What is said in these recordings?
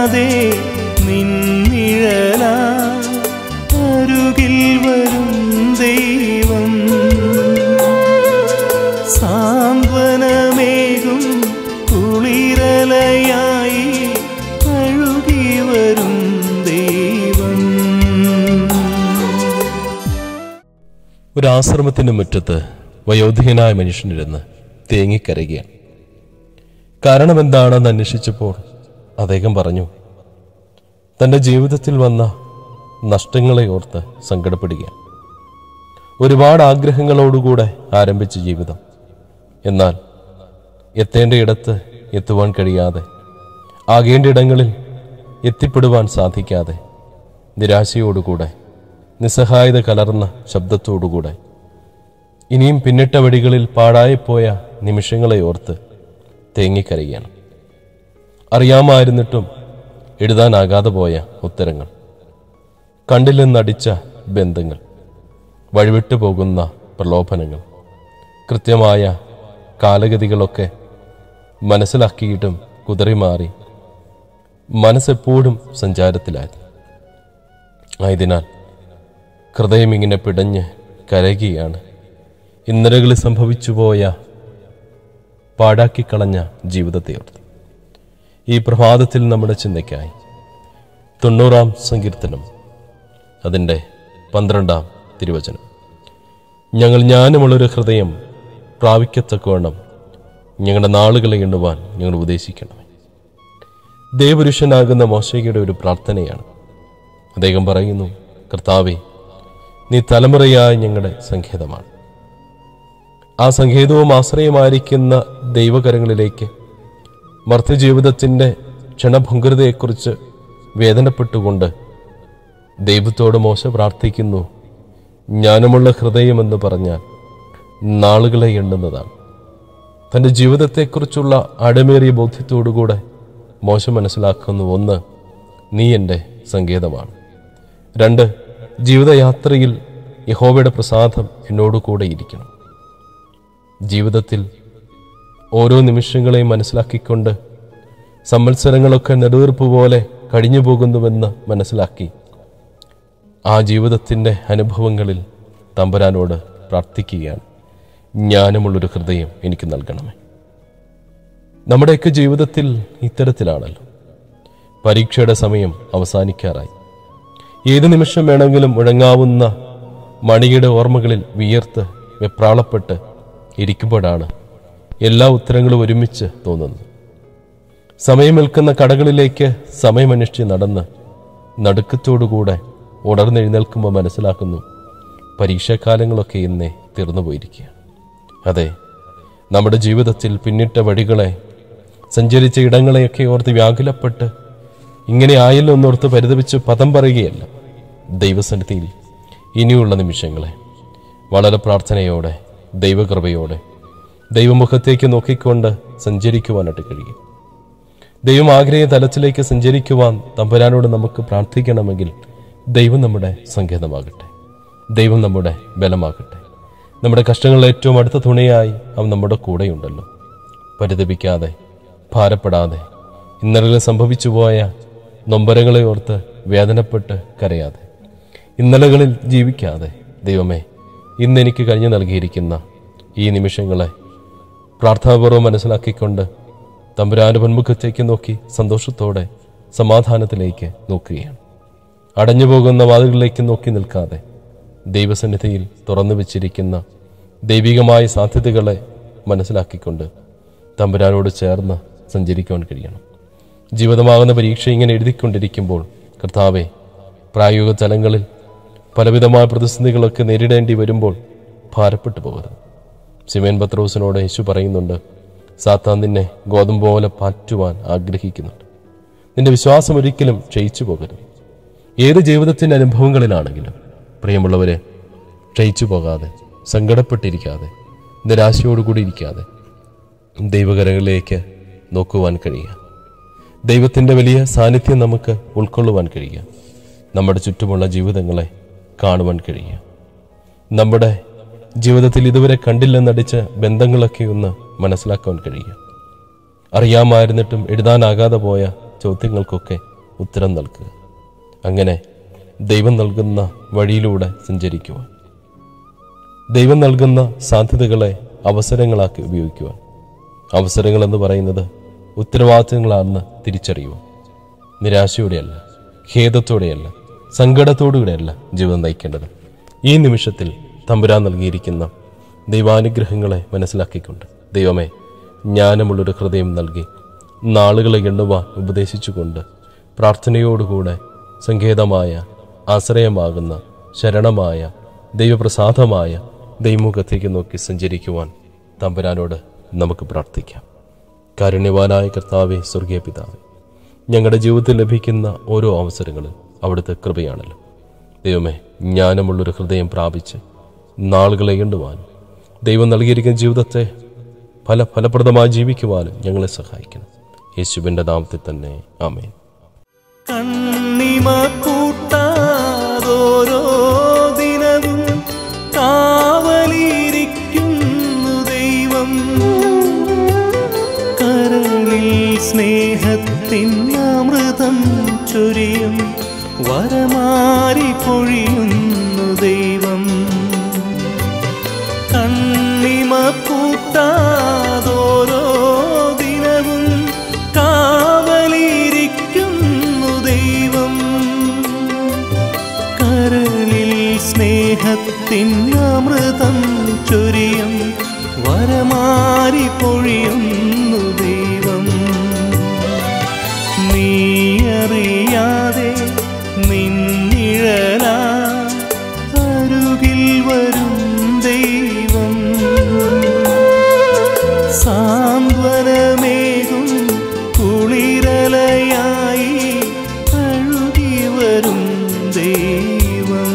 അറിയാതെ നിന്നിഴല അരുകിൽ വരും ദൈവം സാന്ത്വനമേകും കുളിരലയായി അഴുകി വരും ദൈവം ഒരു ആശ്രമത്തിന്റെ മുറ്റത്ത് വയോധികനായ മനുഷ്യനിരുന്ന് തേങ്ങിക്കരയുകയാണ് കാരണം എന്താണെന്ന് അന്വേഷിച്ചപ്പോൾ അദ്ദേഹം പറഞ്ഞു തന്റെ ജീവിതത്തിൽ വന്ന നഷ്ടങ്ങളെ ഓർത്ത് സങ്കടപ്പെടുകയാണ് ഒരുപാട് ആഗ്രഹങ്ങളോടുകൂടെ ആരംഭിച്ച ജീവിതം എന്നാൽ എത്തേണ്ടയിടത്ത് എത്തുവാൻ കഴിയാതെ ആകേണ്ട ഇടങ്ങളിൽ എത്തിപ്പെടുവാൻ സാധിക്കാതെ നിരാശയോടുകൂടെ നിസ്സഹായത കലർന്ന ശബ്ദത്തോടുകൂടെ ഇനിയും പിന്നിട്ട വഴികളിൽ പാഴായിപ്പോയ നിമിഷങ്ങളെ ഓർത്ത് തേങ്ങിക്കരയുകയാണ് അറിയാമായിരുന്നിട്ടും എഴുതാനാകാതെ പോയ ഉത്തരങ്ങൾ കണ്ടിൽ നിന്നടിച്ച ബന്ധങ്ങൾ വഴിവിട്ടു പോകുന്ന പ്രലോഭനങ്ങൾ കൃത്യമായ കാലഗതികളൊക്കെ മനസ്സിലാക്കിയിട്ടും കുതറിമാറി മനസ്സെപ്പോഴും സഞ്ചാരത്തിലായിരുന്നു ആയതിനാൽ ഹൃദയം ഇങ്ങനെ പിടഞ്ഞ് കരയുകയാണ് ഇന്നലകളിൽ സംഭവിച്ചുപോയ പാഴാക്കിക്കളഞ്ഞ ജീവിതത്തെ ഓർത്ത് ഈ പ്രഭാതത്തിൽ നമ്മുടെ ചിന്തയ്ക്കായി തൊണ്ണൂറാം സങ്കീർത്തനം അതിൻ്റെ പന്ത്രണ്ടാം തിരുവചനം ഞങ്ങൾ ജ്ഞാനമുള്ളൊരു ഹൃദയം പ്രാപിക്കത്തക്കവണ്ണം ഞങ്ങളുടെ നാളുകളെ എണ്ണുവാൻ ഞങ്ങൾ ഉപദേശിക്കണമേ ദേവപുരുഷനാകുന്ന മോശയുടെ ഒരു പ്രാർത്ഥനയാണ് അദ്ദേഹം പറയുന്നു കർത്താവെ നീ തലമുറയായ ഞങ്ങളുടെ സങ്കേതമാണ് ആ സങ്കേതവും ആശ്രയമായിരിക്കുന്ന ദൈവകരങ്ങളിലേക്ക് മർത്യജീവിതത്തിൻ്റെ ക്ഷണഭംഗുരതയെക്കുറിച്ച് വേദനപ്പെട്ടുകൊണ്ട് ദൈവത്തോട് മോശ പ്രാർത്ഥിക്കുന്നു ജ്ഞാനമുള്ള ഹൃദയമെന്ന് പറഞ്ഞാൽ നാളുകളെ എണ്ണുന്നതാണ് തൻ്റെ ജീവിതത്തെക്കുറിച്ചുള്ള അടമേറിയ ബോധ്യത്തോടുകൂടെ മോശം മനസ്സിലാക്കുന്നു ഒന്ന് നീ എൻ്റെ സങ്കേതമാണ് രണ്ട് ജീവിതയാത്രയിൽ യഹോവയുടെ പ്രസാദം എന്നോട് കൂടെ ഇരിക്കണം ജീവിതത്തിൽ ഓരോ നിമിഷങ്ങളെയും മനസ്സിലാക്കിക്കൊണ്ട് സംവത്സരങ്ങളൊക്കെ നെടുവീർപ്പ് പോലെ കഴിഞ്ഞു പോകുന്നുവെന്ന് മനസ്സിലാക്കി ആ ജീവിതത്തിൻ്റെ അനുഭവങ്ങളിൽ തമ്പുരാനോട് പ്രാർത്ഥിക്കുകയാണ് ജ്ഞാനമുള്ളൊരു ഹൃദയം എനിക്ക് നൽകണമേ നമ്മുടെയൊക്കെ ജീവിതത്തിൽ ഇത്തരത്തിലാണല്ലോ പരീക്ഷയുടെ സമയം അവസാനിക്കാറായി ഏത് നിമിഷം വേണമെങ്കിലും മുഴങ്ങാവുന്ന മണിയുടെ ഓർമ്മകളിൽ വിയർത്ത് വെപ്രാളപ്പെട്ട് ഇരിക്കുമ്പോഴാണ് എല്ലാ ഉത്തരങ്ങളും ഒരുമിച്ച് തോന്നുന്നത് സമയം നിൽക്കുന്ന കടകളിലേക്ക് സമയമന്വേഷിച്ച് നടന്ന് നടുക്കത്തോടുകൂടെ ഉണർന്നെഴുന്നേൽക്കുമ്പോൾ മനസ്സിലാക്കുന്നു പരീക്ഷാകാലങ്ങളൊക്കെ ഇന്നേ തീർന്നു പോയിരിക്കുകയാണ് അതെ നമ്മുടെ ജീവിതത്തിൽ പിന്നിട്ട വഴികളെ സഞ്ചരിച്ച ഇടങ്ങളെയൊക്കെ ഓർത്ത് വ്യാകുലപ്പെട്ട് ഇങ്ങനെ ആയല്ലോ എന്നോർത്ത് പരിതപിച്ച് പദം പറയുകയല്ല ദൈവസന്നിധിയിൽ ഇനിയുള്ള നിമിഷങ്ങളെ വളരെ പ്രാർത്ഥനയോടെ ദൈവകൃപയോടെ ദൈവമുഖത്തേക്ക് നോക്കിക്കൊണ്ട് സഞ്ചരിക്കുവാനായിട്ട് കഴിയും ദൈവം ആഗ്രഹ തലത്തിലേക്ക് സഞ്ചരിക്കുവാൻ തമ്പുരാനോട് നമുക്ക് പ്രാർത്ഥിക്കണമെങ്കിൽ ദൈവം നമ്മുടെ സങ്കേതമാകട്ടെ ദൈവം നമ്മുടെ ബലമാകട്ടെ നമ്മുടെ കഷ്ടങ്ങളിൽ ഏറ്റവും അടുത്ത തുണയായി അവൻ നമ്മുടെ കൂടെയുണ്ടല്ലോ പരിതപിക്കാതെ ഭാരപ്പെടാതെ ഇന്നലെ സംഭവിച്ചു പോയ നൊമ്പരങ്ങളെ ഓർത്ത് വേദനപ്പെട്ട് കരയാതെ ഇന്നലകളിൽ ജീവിക്കാതെ ദൈവമേ ഇന്ന് എനിക്ക് കഴിഞ്ഞു നൽകിയിരിക്കുന്ന ഈ നിമിഷങ്ങളെ പ്രാർത്ഥനാപൂർവ്വം മനസ്സിലാക്കിക്കൊണ്ട് തമ്പുരാന്റെ പൊന്മുഖത്തേക്ക് നോക്കി സന്തോഷത്തോടെ സമാധാനത്തിലേക്ക് നോക്കുകയാണ് അടഞ്ഞു പോകുന്ന വാതിലുകളിലേക്ക് നോക്കി നിൽക്കാതെ ദൈവസന്നിധിയിൽ തുറന്നു വെച്ചിരിക്കുന്ന ദൈവികമായ സാധ്യതകളെ മനസ്സിലാക്കിക്കൊണ്ട് തമ്പുരാനോട് ചേർന്ന് സഞ്ചരിക്കുവാൻ കഴിയണം ജീവിതമാകുന്ന പരീക്ഷ ഇങ്ങനെ എഴുതിക്കൊണ്ടിരിക്കുമ്പോൾ കർത്താവെ പ്രായോഗിക തലങ്ങളിൽ പലവിധമായ പ്രതിസന്ധികളൊക്കെ നേരിടേണ്ടി വരുമ്പോൾ ഭാരപ്പെട്ടു പോകരുത് സിമേൻ പത്രോസിനോട് യേശു പറയുന്നുണ്ട് സാത്താൻ നിന്നെ ഗോതമ്പ് പോലെ പാറ്റുവാൻ ആഗ്രഹിക്കുന്നുണ്ട് നിന്റെ വിശ്വാസം ഒരിക്കലും ക്ഷയിച്ചു പോകരുത് ഏത് ജീവിതത്തിൻ്റെ അനുഭവങ്ങളിലാണെങ്കിലും പ്രിയമുള്ളവരെ ക്ഷയിച്ചു പോകാതെ സങ്കടപ്പെട്ടിരിക്കാതെ നിരാശയോടുകൂടി ഇരിക്കാതെ ദൈവകരങ്ങളിലേക്ക് നോക്കുവാൻ കഴിയുക ദൈവത്തിൻ്റെ വലിയ സാന്നിധ്യം നമുക്ക് ഉൾക്കൊള്ളുവാൻ കഴിയുക നമ്മുടെ ചുറ്റുമുള്ള ജീവിതങ്ങളെ കാണുവാൻ കഴിയുക നമ്മുടെ ജീവിതത്തിൽ ഇതുവരെ കണ്ടില്ലെന്നടിച്ച ബന്ധങ്ങളൊക്കെ ഒന്ന് മനസ്സിലാക്കാൻ കഴിയുക അറിയാമായിരുന്നിട്ടും എഴുതാനാകാതെ പോയ ചോദ്യങ്ങൾക്കൊക്കെ ഉത്തരം നൽകുക അങ്ങനെ ദൈവം നൽകുന്ന വഴിയിലൂടെ സഞ്ചരിക്കുവാൻ ദൈവം നൽകുന്ന സാധ്യതകളെ അവസരങ്ങളാക്കി ഉപയോഗിക്കുവാൻ അവസരങ്ങൾ എന്ന് പറയുന്നത് ഉത്തരവാദിത്തങ്ങളാണെന്ന് തിരിച്ചറിയുക നിരാശയോടെയല്ല ഖേദത്തോടെയല്ല സങ്കടത്തോടുകൂടെയല്ല ജീവിതം നയിക്കേണ്ടത് ഈ നിമിഷത്തിൽ തമ്പുരാൻ നൽകിയിരിക്കുന്ന ദൈവാനുഗ്രഹങ്ങളെ മനസ്സിലാക്കിക്കൊണ്ട് ദൈവമേ ജ്ഞാനമുള്ളൊരു ഹൃദയം നൽകി നാളുകളെ എണ്ണുവാൻ ഉപദേശിച്ചുകൊണ്ട് പ്രാർത്ഥനയോടുകൂടെ സങ്കേതമായ ആശ്രയമാകുന്ന ശരണമായ ദൈവപ്രസാദമായ ദൈവമുഖത്തേക്ക് നോക്കി സഞ്ചരിക്കുവാൻ തമ്പുരാനോട് നമുക്ക് പ്രാർത്ഥിക്കാം കാരുണ്യവാനായ കർത്താവെ സ്വർഗീയ പിതാവേ ഞങ്ങളുടെ ജീവിതത്തിൽ ലഭിക്കുന്ന ഓരോ അവസരങ്ങളും അവിടുത്തെ കൃപയാണല്ലോ ദൈവമേ ജ്ഞാനമുള്ളൊരു ഹൃദയം പ്രാപിച്ച് നാളുകളെ എണ്ണുവാനും ദൈവം നൽകിയിരിക്കുന്ന ജീവിതത്തെ ഫല ഫലപ്രദമായി ജീവിക്കുവാനും ഞങ്ങളെ സഹായിക്കണം യേശുവിൻ്റെ നാമത്തിൽ തന്നെ ആമേൻ കണ്ണിമ കൂട്ടാതോരോ ദിനവും കാവലിരിക്കുന്നു ദൈവം കരളിൽ സ്നേഹത്തിൻ അമൃതം ചൊരിയും വരമാരി പൊഴിയുന്നു ദൈവം കണ്ണിമ പൂട്ടാതോരോ ദിനവും കാവലിരിക്കുന്നു ദൈവം കരളിൽ സ്നേഹത്തിൻ അമൃതം ചൊരിയും വരമാരി പൊഴിയുന്നു ദൈവം നീയറിയാതെ നിന്നിഴല അരുകിൽ വരും ദൈവം സാന്ത്വനമേകും കുളിരലയായി അഴുകി വരും ദൈവം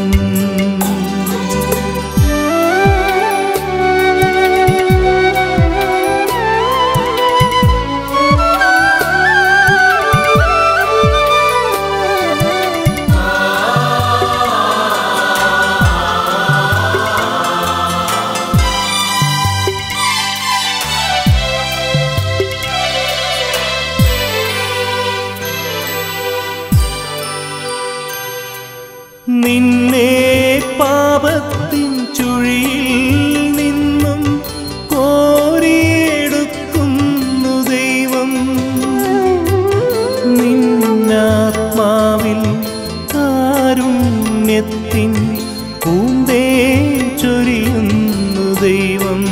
നിന്നെ പാപത്തിൻ ചുഴിയിൽ നിന്നും കോരിയെടുക്കുന്നു ദൈവം നിന്നാത്മാവിൽ കാരുണ്യത്തിൻ പൂന്തേ ചൊരിയുന്നു ദൈവം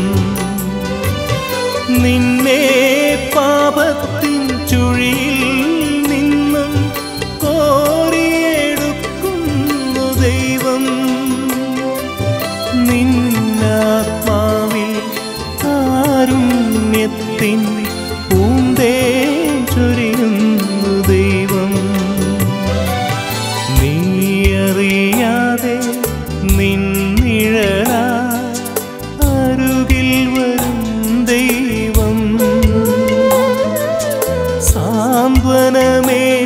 നിന്നെ പാപത്തിൻ ചുഴിയിൽ നിന്നും കോരിയെടുക്കുന്നു ദൈവം നിന്നാത്മാവിൽ കാരുണ്യത്തിൻ പൂന്തേ ചൊരിയുന്നു ദൈവം നീയറിയാതെ നിന്നിഴല അരുകിൽ വരും ദൈവം സാന്ത്വനമേ